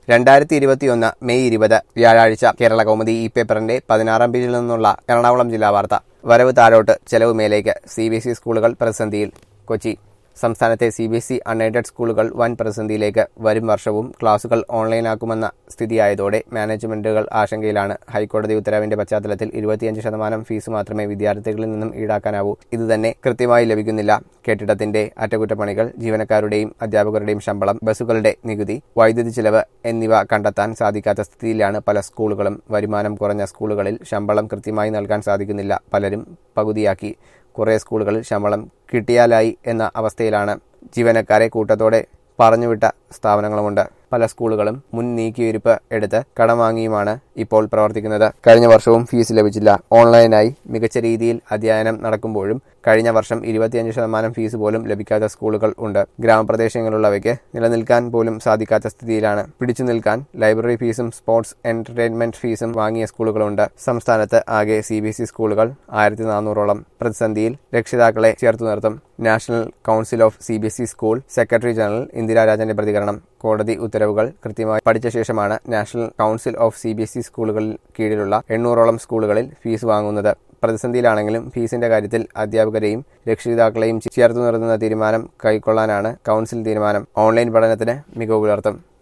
രണ്ടായിരത്തി ഇരുപത്തിയൊന്ന് മെയ് ഇരുപത് വ്യാഴാഴ്ച കേരള കൗമുദി ഈ പേപ്പറിന്റെ പതിനാറാം പേജിൽ നിന്നുള്ള എറണാകുളം ജില്ലാ വാർത്ത വരവ് താഴോട്ട് ചെലവ് മേലേക്ക് സി ബി എസ് ഇ സ്കൂളുകൾ പ്രതിസന്ധിയിൽ കൊച്ചി സംസ്ഥാനത്തെ C B S E unaided സ്കൂളുകൾ വൻ പ്രതിസന്ധിയിലേക്ക് വരും വർഷവും ക്ലാസുകൾ ഓൺലൈനാക്കുമെന്ന സ്ഥിതിയായതോടെ മാനേജ്മെന്റുകൾ ആശങ്കയിലാണ് ഹൈക്കോടതി ഉത്തരവിന്റെ പശ്ചാത്തലത്തിൽ ഇരുപത്തിയഞ്ച് ശതമാനം ഫീസ് മാത്രമേ വിദ്യാർത്ഥികളിൽ നിന്നും ഈടാക്കാനാവൂ ഇതുതന്നെ കൃത്യമായി ലഭിക്കുന്നില്ല കെട്ടിടത്തിന്റെ അറ്റകുറ്റപ്പണികൾ ജീവനക്കാരുടെയും അധ്യാപകരുടെയും ശമ്പളം ബസ്സുകളുടെ നികുതി വൈദ്യുതി ചിലവ് എന്നിവ കണ്ടെത്താൻ സാധിക്കാത്ത സ്ഥിതിയിലാണ് പല സ്കൂളുകളും വരുമാനം കുറഞ്ഞ സ്കൂളുകളിൽ ശമ്പളം കൃത്യമായി നൽകാൻ സാധിക്കുന്നില്ല പലരും പകുതിയാക്കി കുറേ സ്കൂളുകളിൽ ശമ്പളം കിട്ടിയാലായി എന്ന അവസ്ഥയിലാണ് ജീവനക്കാരെ കൂട്ടത്തോടെ പറഞ്ഞുവിട്ട സ്ഥാപനങ്ങളുമുണ്ട് പല സ്കൂളുകളും മുൻ നീക്കിയിരിപ്പ് എടുത്ത് കടം വാങ്ങിയുമാണ് ഇപ്പോൾ പ്രവർത്തിക്കുന്നത് കഴിഞ്ഞ വർഷവും ഫീസ് ലഭിച്ചില്ല ഓൺലൈനായി മികച്ച രീതിയിൽ അധ്യയനം നടക്കുമ്പോഴും കഴിഞ്ഞ വർഷം ഇരുപത്തിയഞ്ച് ശതമാനം ഫീസ് പോലും ലഭിക്കാത്ത സ്കൂളുകൾ ഉണ്ട് ഗ്രാമപ്രദേശങ്ങളിലുള്ളവയ്ക്ക് നിലനിൽക്കാൻ പോലും സാധിക്കാത്ത സ്ഥിതിയിലാണ് പിടിച്ചു നിൽക്കാൻ ലൈബ്രറി ഫീസും സ്പോർട്സ് എന്റർടൈൻമെന്റ് ഫീസും വാങ്ങിയ സ്കൂളുകളുണ്ട് സംസ്ഥാനത്ത് ആകെ സി ബി എസ് ഇ സ്കൂളുകൾ ആയിരത്തി നാനൂറോളം പ്രതിസന്ധിയിൽ രക്ഷിതാക്കളെ ചേർത്തു നിർത്തും national council of C B S E school secretary general ഇന്ദിരാരാജന്റെ പ്രതികരണം കോടതി ഉത്തരവുകൾ കൃത്യമായി പഠിച്ച ശേഷമാണ് national council of C B S E സ്കൂളുകളിൽ കീഴിലുള്ള എണ്ണൂറോളം സ്കൂളുകളിൽ ഫീസ് വാങ്ങുന്നത് പ്രതിസന്ധിയിലാണെങ്കിലും ഫീസിന്റെ കാര്യത്തിൽ അധ്യാപകരെയും രക്ഷിതാക്കളെയും ചേർത്തു നിർത്തുന്ന തീരുമാനം കൈക്കൊള്ളാനാണ് കൗൺസിൽ തീരുമാനം ഓൺലൈൻ പഠനത്തിന് മികവ് പുലർത്തും